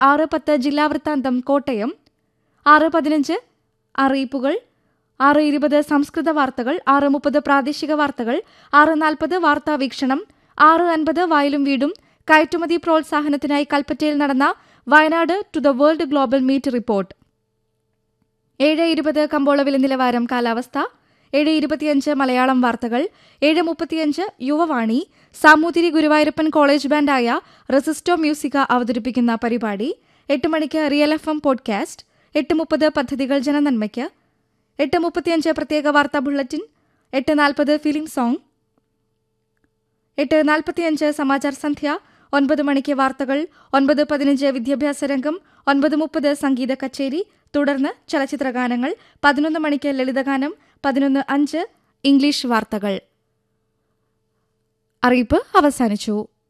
ആറ് പത്ത് ജില്ലാ വൃത്താന്തം കോട്ടയം ആറ് പതിനഞ്ച് അറിയിപ്പുകൾ ആറ് ഇരുപത് സംസ്കൃത വാർത്തകൾ ആറ് മുപ്പത് പ്രാദേശിക വാർത്തകൾ ആറ് നാൽപ്പത് വാർത്താ വീക്ഷണം ആറ് അൻപത് വയലും വീടും കയറ്റുമതി പ്രോത്സാഹനത്തിനായി കൽപ്പറ്റയിൽ നടന്ന Wayanad to the world global meet report ഏഴ് ഇരുപത് കമ്പോള വില നിലവാരം കാലാവസ്ഥ ഏഴ് ഇരുപത്തിയഞ്ച് മലയാളം വാർത്തകൾ ഏഴ് മുപ്പത്തിയഞ്ച് യുവവാണി സാമൂതിരി ഗുരുവായൂരപ്പൻ കോളേജ് ബാൻഡായ റെസിസ്റ്റോ മ്യൂസിക അവതരിപ്പിക്കുന്ന പരിപാടി എട്ട് മണിക്ക് റിയൽ എഫ് എം പോഡ്കാസ്റ്റ് എട്ട് മുപ്പത് പദ്ധതികൾ ജനനന്മയ്ക്ക് എട്ട് മുപ്പത്തിയഞ്ച് പ്രത്യേക വാർത്താ ബുള്ളറ്റിൻ എട്ട് നാൽപ്പത് ഫിലിം സോങ് എട്ട് നാൽപ്പത്തിയഞ്ച് സമാചാർ സന്ധ്യ ഒൻപത് മണിക്ക് വാർത്തകൾ ഒൻപത് പതിനഞ്ച് വിദ്യാഭ്യാസ രംഗം ഒൻപത് മുപ്പത് സംഗീത കച്ചേരി തുടർന്ന് ചലച്ചിത്രഗാനങ്ങൾ പതിനൊന്ന് മണിക്ക് ലളിതഗാനം പതിനൊന്ന് അഞ്ച് ഇംഗ്ലീഷ് വാർത്തകൾ അറിയിപ്പ് അവസാനിച്ചു